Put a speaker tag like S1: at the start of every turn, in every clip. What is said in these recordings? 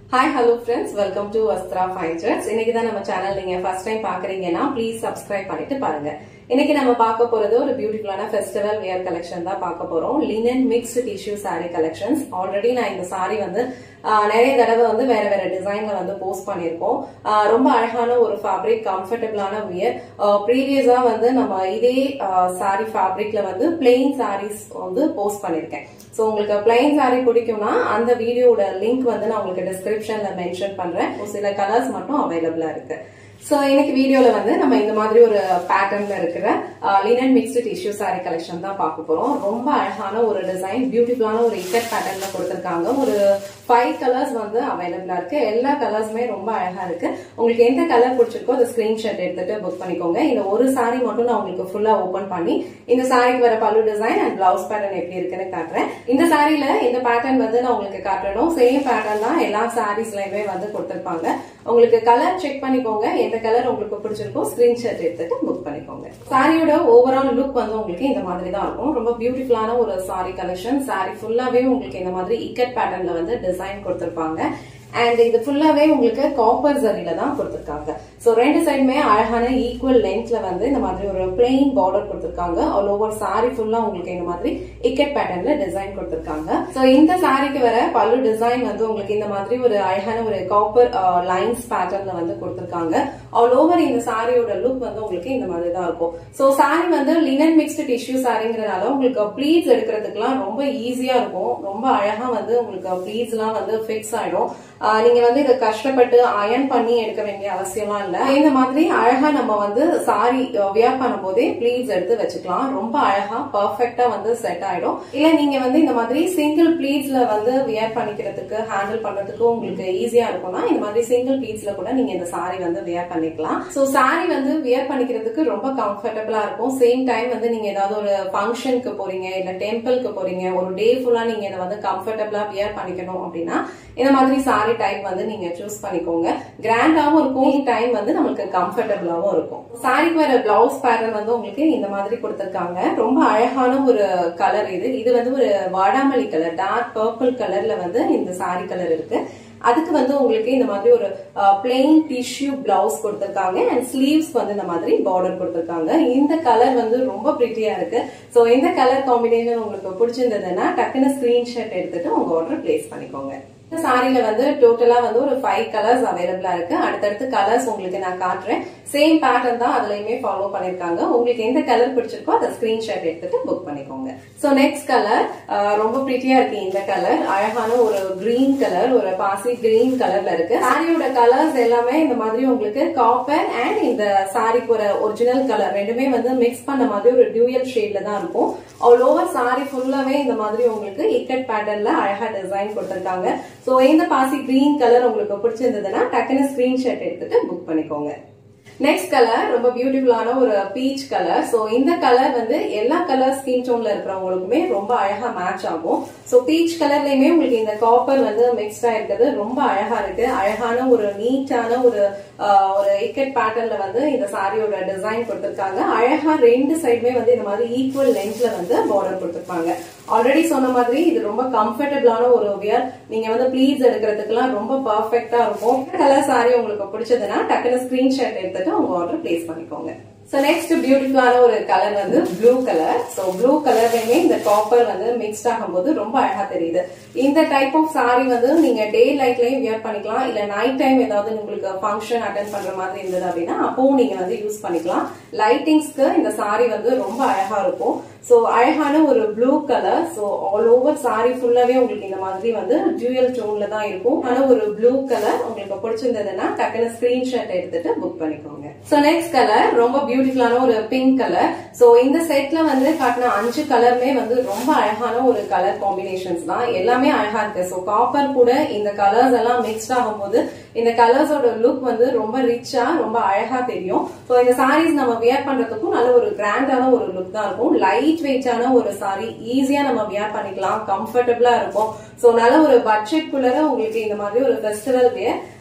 S1: hi hello friends welcome to Vastra ஃபைஜர்ஸ் இன்னைக்கு தான் நம்ம சேனல் நீங்க ஃபர்ஸ்ட் டைம் பாக்குறீங்கன்னா ப்ளீஸ் சப்ஸ்கிரைப் பண்ணிட்டு பாருங்க இன்னைக்கு நம்ம பார்க்க போறது ஒரு பியூட்டிஃபுல்லான ஃபெஸ்டிவல் வியர் கலெக்ஷன் தான் பார்க்க போறோம் linen mixed tissue saree collections already நான் இந்த saree வந்து ஆஹ், நிறைய தடவை வந்து வேற வேற டிசைன்ல வந்து போஸ்ட் பண்ணியிருக்கோம் ஆஹ், ரொம்ப அழகான ஒரு ஃபேப்ரிக் கம்ஃபர்டபுளான வியர் ப்ரீவியஸா வந்து நம்ம இதே saree ஃபேப்ரிக்ல வந்து பிளெயின் sarees வந்து போஸ்ட் பண்ணிருக்கேன் ஸோ உங்களுக்கு பிளைன் saree பிடிக்கும்னா அந்த வீடியோட லிங்க் வந்து நான் உங்களுக்கு டிஸ்கிரிப்ஷன்ல மென்ஷன் பண்றேன் ஒரு சில கலர்ஸ் மட்டும் அவைலபிளா இருக்கு ஸோ இன்னைக்கு வீடியோல வந்து நம்ம இந்த மாதிரி ஒரு பேட்டர்ன்ல இருக்கிற linen mixed tissue saree collection தான் பார்க்க போறோம் ரொம்ப அழகான ஒரு டிசைன் பியூட்டிஃபுல்லான ஒரு இக்கட் பேட்டர்ன்ல கொடுத்திருக்காங்க ஒரு ஃபைவ் கலர்ஸ் வந்து அவைலபிளா இருக்கு எல்லா கலர்ஸுமே ரொம்ப அழகா இருக்கு உங்களுக்கு எந்த கலர் பிடிச்சிருக்கோ அதை ஸ்கிரீன்ஷாட் எடுத்துட்டு புக் பண்ணிக்கோங்க இந்த ஒரு saree மட்டும் நான் உங்களுக்கு ஃபுல்லா ஓபன் பண்ணி இந்த சாரிக்கு வர பல்லு டிசைன் அண்ட் பிளவுஸ் பேட்டர்ன் எப்படி இருக்குன்னு காட்டுறேன் இந்த சாரில இந்த பேட்டர்ன் வந்து நான் உங்களுக்கு காட்டணும் சேம் பேட்டர்ன் தான் எல்லா சாரீஸ்லயுமே வந்து கொடுத்திருப்பாங்க உங்களுக்கு கலர் செக் பண்ணிக்கோங்க எந்த கலர் உங்களுக்கு பிடிச்சிருக்கோ ஸ்கிரீன்ஷாட் எடுத்துட்டு புக் பண்ணிக்கோங்க சாரியோட ஓவரால் லுக் வந்து உங்களுக்கு இந்த மாதிரி தான் இருக்கும் ரொம்ப பியூட்டிஃபுல்லான ஒரு சாரி கலெக்ஷன் சாரி ஃபுல்லாவே உங்களுக்கு இந்த மாதிரி இக்கட் பேட்டர்ன்ல வந்து டிசைன் கொடுத்திருப்பாங்க அண்ட் இது ஃபுல்லாவே உங்களுக்கு காப்பர் ஜரியில தான் கொடுத்திருக்காங்க சோ ரெண்டு சைடுமே அழகான ஈக்குவல் லென்த்ல வந்து இந்த மாதிரி ஒரு பிளெயின் பார்டர் கொடுத்திருக்காங்க ஆல் ஓவர் சாரி ஃபுல்லா உங்களுக்கு இந்த மாதிரி இக்கட் பேட்டர்ன்ல டிசைன் கொடுத்திருக்காங்க சோ இந்த சாரிக்கு வர பல்லு டிசைன் வந்து உங்களுக்கு இந்த மாதிரி ஒரு அழகான ஒரு காப்பர் லைன்ஸ் பேட்டர்ன்ல வந்து கொடுத்திருக்காங்க ஆல் ஓவர் இந்த சாரியோட லுக் வந்து உங்களுக்கு இந்த மாதிரி தான் இருக்கும் சோ சாரி வந்து லினன் மிக்ஸ்டு டிஷ்யூ சாரிங்கிறதுனால உங்களுக்கு ப்ளீட்ஸ் எடுக்கிறதுக்குலாம் ரொம்ப ஈஸியா இருக்கும் ரொம்ப அழகா வந்து உங்களுக்கு ப்ளீட்ஸ் எல்லாம் வந்து ஃபிக்ஸ் ஆயிடும் ஆஹ் நீங்க வந்து இதை கஷ்டப்பட்டு அயன் பண்ணி எடுக்க வேண்டிய அவசியம்லாம் இல்ல இந்த மாதிரி அழகா நம்ம வந்து சாரி வியர் பண்ணும் போதே ப்ளீட்ஸ் எடுத்து வச்சுக்கலாம் ரொம்ப அழகா பர்ஃபெக்டா வந்து செட் ஆயிடும் இல்ல நீங்க வந்து இந்த மாதிரி சிங்கிள் ப்ளீட்ஸ்ல வந்து வியர் பண்ணிக்கிறதுக்கு ஹேண்டில் பண்றதுக்கு உங்களுக்கு ஈஸியா இருக்கும்னா இந்த மாதிரி சிங்கிள் ப்ளீட்ஸ்ல கூட நீங்க இந்த சாரி வந்து வியர் பண்ணிக்கலாம் சோ சாரி வந்து வியர் பண்ணிக்கிறதுக்கு ரொம்ப கம்ஃபர்டபுளா இருக்கும் சேம் டைம் வந்து நீங்க ஏதாவது ஒரு ஃபங்க்ஷனுக்கு போறீங்க இல்ல டெம்பிளுக்கு போறீங்க ஒரு டே ஃபுல்லா நீங்க இதை வந்து கம்ஃபர்டபுளா வியர் பண்ணிக்கணும் அப்படின்னா இந்த மாதிரி சாரி டைப் வந்து நீங்க சூஸ் பண்ணிக்கோங்க கிராண்டாவும் இருக்கும் டைம் வந்து நமக்கு கம்ஃபர்டபுளாவும் இருக்கும் சாரிக்கு வர பிளவுஸ் பேட்டர்ன் வந்து உங்களுக்கு இந்த மாதிரி கொடுத்திருக்காங்க ரொம்ப அழகான ஒரு கலர் இது இது வந்து ஒரு வாடாமல்லி கலர் டார்க் பர்பிள் கலர்ல வந்து இந்த சாரி கலர் இருக்கு அதுக்கு வந்து உங்களுக்கு இந்த மாதிரி ஒரு பிளெயின் டிஷ்யூ பிளவுஸ் கொடுத்திருக்காங்க அண்ட் ஸ்லீவ்ஸ் வந்து இந்த மாதிரி பார்டர் கொடுத்திருக்காங்க இந்த கலர் வந்து ரொம்ப பிரிட்டியா இருக்கு சோ இந்த கலர் காம்பினேஷன் உங்களுக்கு பிடிச்சிருந்ததுன்னா டக்குன்னு ஸ்கிரீன்ஷாட் எடுத்துட்டு உங்க ஆர்டர் பிளேஸ் பண்ணிக்கோங்க இந்த சாரில வந்து டோட்டலா வந்து ஒரு ஃபைவ் கலர்ஸ் அவைலபிளா இருக்கு அடுத்தடுத்து கலர்ஸ் உங்களுக்கு நான் காட்டுறேன் சேம் பேட்டர்ன் தான் அதுலயுமே ஃபாலோ பண்ணிருக்காங்க உங்களுக்கு எந்த கலர் பிடிச்சிருக்கோ அதை ஸ்கிரீன்ஷாட் எடுத்துட்டு புக் பண்ணிக்கோங்க சோ நெக்ஸ்ட் கலர் ரொம்ப பிரிட்டியா இருக்கு இந்த கலர் அழகான ஒரு கிரீன் கலர் ஒரு பாசி கிரீன் கலர்ல இருக்கு சாரியோட கலர்ஸ் எல்லாமே இந்த மாதிரி உங்களுக்கு காப்பர் அண்ட் இந்த சாரிக்கு ஒரு ஒரிஜினல் கலர் ரெண்டுமே வந்து மிக்ஸ் பண்ண மாதிரி ஒரு டியூயல் ஷேட்ல தான் இருக்கும் ஆல் ஓவர் சாரி ஃபுல்லாவே இந்த மாதிரி உங்களுக்கு இக்கட் பேட்டர்ன்ல அழகா டிசைன் கொடுத்திருக்காங்க சோ இந்த பாசி கிரீன் கலர் உங்களுக்கு பிடிச்சிருந்ததுன்னா டக்குன்னு ஸ்கிரீன்ஷாட் எடுத்துட்டு புக் பண்ணிக்கோங்க நெக்ஸ்ட் கலர் ரொம்ப பியூட்டிஃபுல்லான ஒரு பீச் கலர் சோ இந்த கலர் வந்து எல்லா கலர் ஸ்கின் டோன்ல இருக்கிறவங்களுக்குமே ரொம்ப அழகா மேட்ச் ஆகும் சோ பீச் கலர்லயுமே உங்களுக்கு இந்த காப்பர் வந்து மிக்ஸ்டா இருக்கிறது ரொம்ப அழகா இருக்கு அழகான ஒரு நீட்டான ஒரு ஆஹ், ஒரு இக்கட் பேட்டர்ன்ல வந்து இந்த சாரியோட டிசைன் கொடுத்திருக்காங்க அழகா ரெண்டு சைடுமே வந்து இந்த மாதிரி ஈக்குவல் லென்த்ல வந்து பார்டர் கொடுத்திருப்பாங்க ஆல்ரெடி சொன்ன மாதிரி இது ரொம்ப கம்ஃபர்டபுளான ஒரு வியர் நீங்க வந்து ப்ளீட்ஸ் எடுக்கிறதுக்குலாம் ரொம்ப பர்ஃபெக்டா இருக்கும் கலர் சாரி உங்களுக்கு பிடிச்சதுன்னா டக்குனு ஸ்கிரீன்ஷாட் எடுத்துட்டு உங்க ஆர்டர் பிளேஸ் பண்ணிக்கோங்க சோ நெக்ஸ்ட் பியூட்டிஃபுல்லான ஒரு கலர் வந்து ப்ளூ கலர் சோ ப்ளூ கலர்லயுமே இந்த காப்பர் வந்து மிக்ஸ்ட் ஆகும்போது ரொம்ப அழகா தெரியுது இந்த டைப் ஆஃப் சாரி வந்து நீங்க டே லைட்லயும் வியர் பண்ணிக்கலாம் இல்ல நைட் டைம் ஏதாவது உங்களுக்கு ஃபங்க்ஷன் அட்டன் பண்ற மாதிரி இருந்தது அப்படின்னா அப்பவும் நீங்க வந்து யூஸ் பண்ணிக்கலாம் லைட்டிங்ஸ்க்கு இந்த சாரி வந்து ரொம்ப அழகா இருக்கும் சோ அழகான ஒரு blue colour so all over sari ஃபுல்லாவே உங்களுக்கு இந்த மாதிரி வந்து டியூயல் டோன்ல தான் இருக்கும் ஆனா ஒரு ப்ளூ கலர் உங்களுக்கு பிடிச்சிருந்ததுன்னா டக்குனு ஸ்கிரீன்ஷாட் எடுத்துட்டு புக் பண்ணிக்கோங்க சோ நெக்ஸ்ட் கலர் ரொம்ப பியூட்டிஃபுல்லான ஒரு பிங்க் கலர் சோ இந்த செட்ல வந்து காட்டின அஞ்சு கலருமே வந்து ரொம்ப அழகான ஒரு கலர் காம்பினேஷன்ஸ் தான் எல்லாமே அழகா இருக்கு சோ காப்பர் கூட இந்த கலர்ஸ் எல்லாம் மிக்ஸ்ட் ஆகும்போது இந்த கலர்ஸோட லுக் வந்து ரொம்ப ரிச்சா ரொம்ப அழகா தெரியும் சோ இந்த சாரீஸ் நம்ம வியர் பண்றதுக்கும் நல்ல ஒரு கிராண்டான ஒரு லுக் தான் இருக்கும் லைட் வெயிட்டான ஒரு சாரி ஈஸியா நம்ம வியர் பண்ணிக்கலாம் கம்ஃபர்டபுளா இருக்கும் சோ நல்ல ஒரு பட்ஜெட் குள்ளர உங்களுக்கு இந்த மாதிரி ஒரு ஃபெஸ்டிவல் வியர்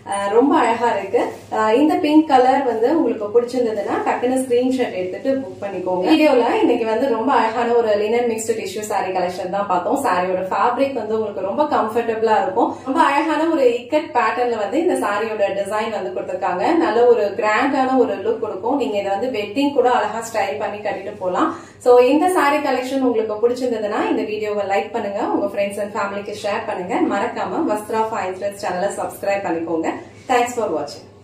S1: அஹ் ரொம்ப அழகா இருக்கு அஹ் இந்த பிங்க் கலர் வந்து உங்களுக்கு பிடிச்சிருந்ததுன்னா டக்குன்னு ஸ்கிரீன்ஷாட் எடுத்துட்டு புக் பண்ணிக்கோங்க வீடியோல இன்னைக்கு வந்து ரொம்ப அழகான ஒரு linen mixed tissue saree collection தான் பார்த்தோம் சாரியோட ஃபேப்ரிக் வந்து உங்களுக்கு ரொம்ப கம்ஃபர்டபுளா இருக்கும் ரொம்ப அழகான ஒரு இக்கட் பேட்டர்ன்ல வந்து இந்த சாரியோட டிசைன் வந்து கொடுத்திருக்காங்க நல்ல ஒரு கிராண்டான ஒரு லுக் கொடுக்கும் நீங்க இதை வந்து வெட்டிங் கூட அழகா ஸ்டைல் பண்ணி கட்டிட்டு போலாம் சோ இந்த saree கலெக்ஷன் உங்களுக்கு பிடிச்சிருந்ததுன்னா இந்த வீடியோவை லைக் பண்ணுங்க உங்க ஃப்ரெண்ட்ஸ் அண்ட் ஃபேமிலிக்கு ஷேர் பண்ணுங்க மறக்காம வஸ்த்ரா ஃபைன் சேனலை சப்ஸ்கிரைப் பண்ணிக்கோங்க தேங்க்ஸ் ஃபார் வாட்சிங்